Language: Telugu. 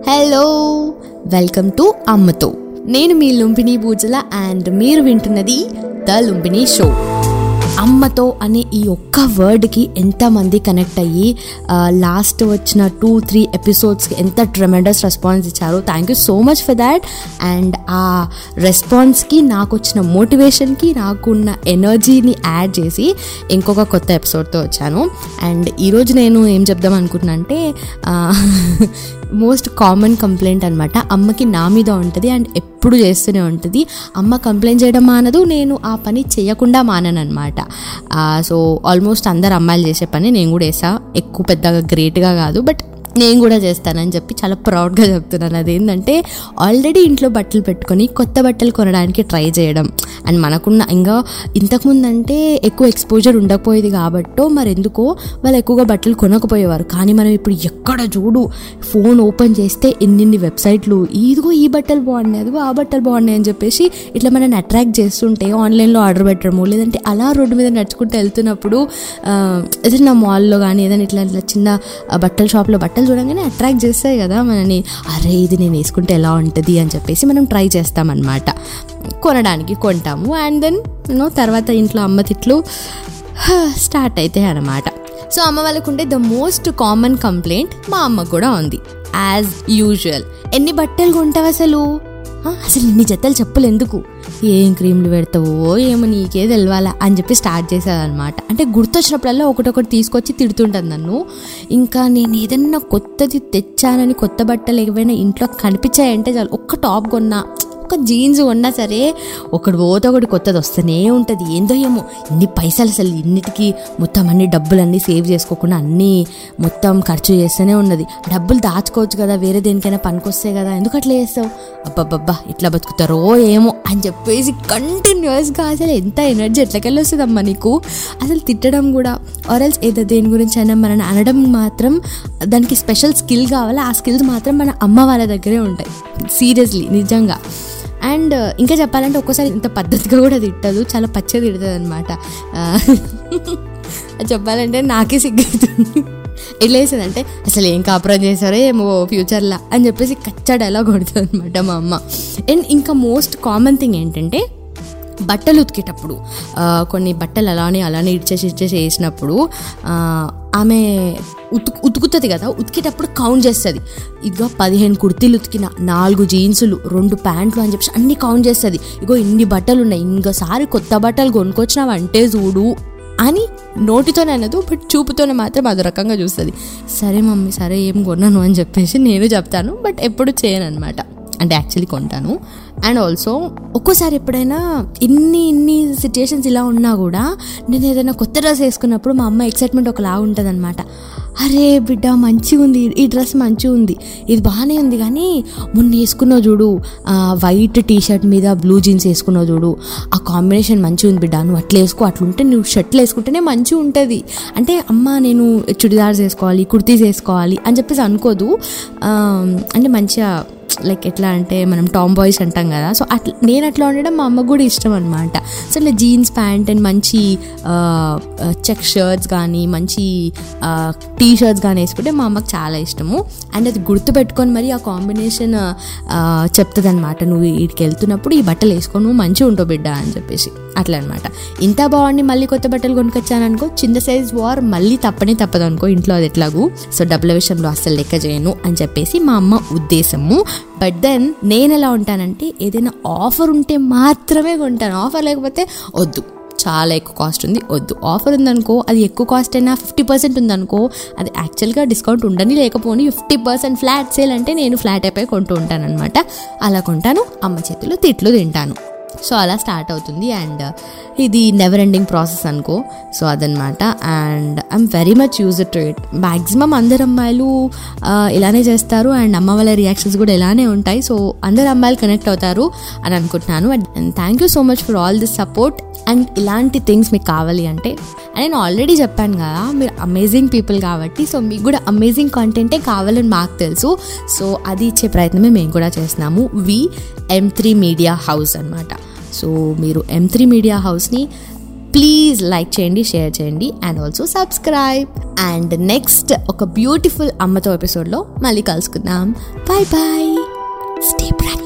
హలో వెల్కమ్ టు అమ్మతో నేను మీ లుంపిని పూజల అండ్ మీరు వింటున్నది ద లుంపిని షో అమ్మతో అనే ఈ ఒక్క వర్డ్కి ఎంతమంది కనెక్ట్ అయ్యి లాస్ట్ వచ్చిన టూ త్రీ ఎపిసోడ్స్కి ఎంత ట్రెమెండస్ రెస్పాన్స్ ఇచ్చారో thank you so much for that and ఆ రెస్పాన్స్కి నాకు వచ్చిన మోటివేషన్కి నాకున్న ఎనర్జీని యాడ్ చేసి ఇంకొక కొత్త ఎపిసోడ్తో వచ్చాను అండ్ ఈరోజు నేను ఏం చెప్దాం అనుకుంటున్నా అంటే మోస్ట్ కామన్ కంప్లైంట్ అనమాట అమ్మకి నా మీద ఉంటుంది అండ్ ఎప్పుడు చేస్తూనే ఉంటుంది అమ్మ కంప్లైంట్ చేయడం మానదు నేను ఆ పని చేయకుండా మానను అనమాట సో ఆల్మోస్ట్ అందరు అమ్మాయిలు చేసే పని నేను కూడా వేసా ఎక్కువ పెద్దగా గ్రేట్గా కాదు బట్ నేను కూడా చేస్తానని చెప్పి చాలా ప్రౌడ్గా చెప్తున్నాను అదేంటంటే ఆల్రెడీ ఇంట్లో బట్టలు పెట్టుకొని కొత్త బట్టలు కొనడానికి ట్రై చేయడం అండ్ మనకున్న ఇంకా ఇంతకుముందు అంటే ఎక్కువ ఎక్స్పోజర్ ఉండకపోయేది కాబట్టో మరి ఎందుకో వాళ్ళు ఎక్కువగా బట్టలు కొనకపోయేవారు కానీ మనం ఇప్పుడు ఎక్కడ చూడు ఫోన్ ఓపెన్ చేస్తే ఎన్నిన్ని వెబ్సైట్లు ఇదిగో ఈ బట్టలు బాగున్నాయి అదిగో ఆ బట్టలు బాగున్నాయి అని చెప్పేసి ఇట్లా మనల్ని అట్రాక్ట్ చేస్తుంటే ఆన్లైన్లో ఆర్డర్ పెట్టడము లేదంటే అలా రోడ్డు మీద నడుచుకుంటూ వెళ్తున్నప్పుడు ఏదైనా మాల్లో కానీ ఏదైనా ఇట్లా ఇట్లా చిన్న బట్టల షాప్లో బట్టలు చూడంగానే అట్రాక్ట్ చేస్తాయి కదా మనని అరే ఇది నేను వేసుకుంటే ఎలా ఉంటుంది అని చెప్పేసి మనం ట్రై చేస్తామన్నమాట కొనడానికి కొంటాము అండ్ దెన్ యూనో తర్వాత ఇంట్లో అమ్మ తిట్లు స్టార్ట్ అవుతాయి అన్నమాట సో అమ్మ వాళ్ళకు ఉండే ద మోస్ట్ కామన్ కంప్లైంట్ మా అమ్మకు కూడా ఉంది యాజ్ యూజువల్ ఎన్ని బట్టలు కొంటావు అసలు అసలు ఇన్ని జతలు చెప్పులు ఎందుకు ఏం క్రీమ్లు పెడతావో ఏమో నీకే తెలవాలా అని చెప్పి స్టార్ట్ చేసేదనమాట అంటే గుర్తొచ్చినప్పుడల్లా ఒకటొకటి తీసుకొచ్చి తిడుతుంటుంది నన్ను ఇంకా నేను ఏదన్నా కొత్తది తెచ్చానని కొత్త బట్టలు ఏవైనా ఇంట్లో కనిపించాయంటే చాలు ఒక్క టాప్ కొన్నా ఒక జీన్స్ కొన్నా సరే ఒకటి పోతే ఒకటి కొత్తది వస్తూనే ఉంటుంది ఏందో ఏమో ఇన్ని పైసలు అసలు ఇన్నిటికి మొత్తం అన్ని డబ్బులన్నీ సేవ్ చేసుకోకుండా అన్నీ మొత్తం ఖర్చు చేస్తూనే ఉన్నది డబ్బులు దాచుకోవచ్చు కదా వేరే దేనికైనా పనికొస్తాయి కదా ఎందుకు అట్లా చేస్తావు అబ్బబ్బబ్బా ఇట్లా బతుకుతారో ఏమో అని చెప్పేసి కంటిన్యూస్గా అసలు ఎంత ఎనర్జీ ఎట్లకెళ్ళి వస్తుందమ్మా నీకు అసలు తిట్టడం కూడా ఆర్ఎల్స్ ఏదో దేని గురించి అయినా మనని అనడం మాత్రం దానికి స్పెషల్ స్కిల్ కావాలి ఆ స్కిల్స్ మాత్రం మన అమ్మ వాళ్ళ దగ్గరే ఉంటాయి సీరియస్లీ నిజంగా అండ్ ఇంకా చెప్పాలంటే ఒక్కోసారి ఇంత పద్ధతిగా కూడా తిట్టదు చాలా పచ్చగా తిడుతుంది అనమాట చెప్పాలంటే నాకే సిగ్గుతుంది ఎట్లా వేసేదంటే అసలు ఏం కాపురం చేశారో ఏమో ఫ్యూచర్లో అని చెప్పేసి కచ్చా డైలాగ్ కొడుతుంది అనమాట మా అమ్మ అండ్ ఇంకా మోస్ట్ కామన్ థింగ్ ఏంటంటే బట్టలు ఉతికేటప్పుడు కొన్ని బట్టలు అలానే అలానే ఇడ్చేసి ఇడ్చేసి వేసినప్పుడు ఆమె ఉతుకు ఉతుకుతుంది కదా ఉతికేటప్పుడు కౌంట్ చేస్తుంది ఇదిగో పదిహేను కుర్తీలు ఉతికిన నాలుగు జీన్సులు రెండు ప్యాంట్లు అని చెప్పేసి అన్ని కౌంట్ చేస్తుంది ఇగో ఇన్ని బట్టలు ఉన్నాయి ఇంకోసారి కొత్త బట్టలు కొనుక్కొచ్చినావంటే చూడు అని నోటితోనే అనదు బట్ చూపుతోనే మాత్రం అదో రకంగా చూస్తుంది సరే మమ్మీ సరే ఏం కొన్నాను అని చెప్పేసి నేను చెప్తాను బట్ ఎప్పుడు చేయను అనమాట అంటే యాక్చువల్లీ కొంటాను అండ్ ఆల్సో ఒక్కోసారి ఎప్పుడైనా ఇన్ని ఇన్ని సిచ్యుయేషన్స్ ఇలా ఉన్నా కూడా నేను ఏదైనా కొత్త డ్రెస్ వేసుకున్నప్పుడు మా అమ్మ ఎక్సైట్మెంట్ ఒకలా ఉంటుంది అనమాట అరే బిడ్డ మంచిగా ఉంది ఈ డ్రెస్ మంచిగా ఉంది ఇది బాగానే ఉంది కానీ మొన్న వేసుకున్నావు చూడు వైట్ టీ షర్ట్ మీద బ్లూ జీన్స్ వేసుకున్నావు చూడు ఆ కాంబినేషన్ మంచిగా ఉంది బిడ్డ నువ్వు అట్లా వేసుకో అట్లుంటే నువ్వు షర్ట్లు వేసుకుంటేనే మంచిగా ఉంటుంది అంటే అమ్మ నేను చుడిదార్స్ వేసుకోవాలి కుర్తీస్ వేసుకోవాలి అని చెప్పేసి అనుకోదు అంటే మంచిగా లైక్ ఎట్లా అంటే మనం టామ్ బాయ్స్ అంటాం కదా సో అట్లా నేను అట్లా ఉండడం మా అమ్మకు కూడా ఇష్టం అనమాట సో ఇట్లా జీన్స్ ప్యాంట్ అండ్ మంచి చెక్ షర్ట్స్ కానీ మంచి టీ షర్ట్స్ కానీ వేసుకుంటే మా అమ్మకి చాలా ఇష్టము అండ్ అది గుర్తుపెట్టుకొని మరి ఆ కాంబినేషన్ చెప్తుంది అనమాట నువ్వు వీటికి వెళ్తున్నప్పుడు ఈ బట్టలు వేసుకొని నువ్వు మంచిగా ఉంటావు బిడ్డ అని చెప్పేసి అట్లా అనమాట ఇంత బాగుండి మళ్ళీ కొత్త బట్టలు కొనుక్కొచ్చాను అనుకో చిన్న సైజ్ వార్ మళ్ళీ తప్పనే తప్పదు అనుకో ఇంట్లో అది ఎట్లాగూ సో డబ్బుల విషయంలో అస్సలు లెక్క చేయను అని చెప్పేసి మా అమ్మ ఉద్దేశము బట్ దెన్ నేను ఎలా ఉంటానంటే ఏదైనా ఆఫర్ ఉంటే మాత్రమే కొంటాను ఆఫర్ లేకపోతే వద్దు చాలా ఎక్కువ కాస్ట్ ఉంది వద్దు ఆఫర్ ఉందనుకో అది ఎక్కువ కాస్ట్ అయినా ఫిఫ్టీ పర్సెంట్ ఉందనుకో అది యాక్చువల్గా డిస్కౌంట్ ఉండని లేకపోని ఫిఫ్టీ పర్సెంట్ ఫ్లాట్ సేల్ అంటే నేను ఫ్లాట్ అయిపోయి కొంటూ ఉంటాను అనమాట అలా కొంటాను అమ్మ చేతిలో తిట్లు తింటాను సో అలా స్టార్ట్ అవుతుంది అండ్ ఇది నెవర్ ఎండింగ్ ప్రాసెస్ అనుకో సో అదనమాట and I'm very much use to it maximum అందరు అమ్మాయిలు ఇలానే చేస్తారు అండ్ అమ్మ వాళ్ళ రియాక్షన్స్ కూడా ఇలానే ఉంటాయి సో అందరు అమ్మాయిలు కనెక్ట్ అవుతారు అని అనుకుంటున్నాను and thank you so much for all this support and ఇలాంటి థింగ్స్ మీకు కావాలి అంటే అండ్ నేను ఆల్రెడీ చెప్పాను కదా మీరు అమేజింగ్ పీపుల్ కాబట్టి సో మీకు కూడా అమేజింగ్ కంటెంటే కావాలని మాకు తెలుసు సో అది ఇచ్చే ప్రయత్నమే మేము కూడా చేస్తున్నాము we M three media house అనమాట సో మీరు ఎం త్రీ మీడియా హౌస్ని ప్లీజ్ లైక్ చేయండి షేర్ చేయండి and also subscribe and next ఒక బ్యూటిఫుల్ అమ్మతో ఎపిసోడ్లో మళ్ళీ కలుసుకుందాం బాయ్ బాయ్ స్టే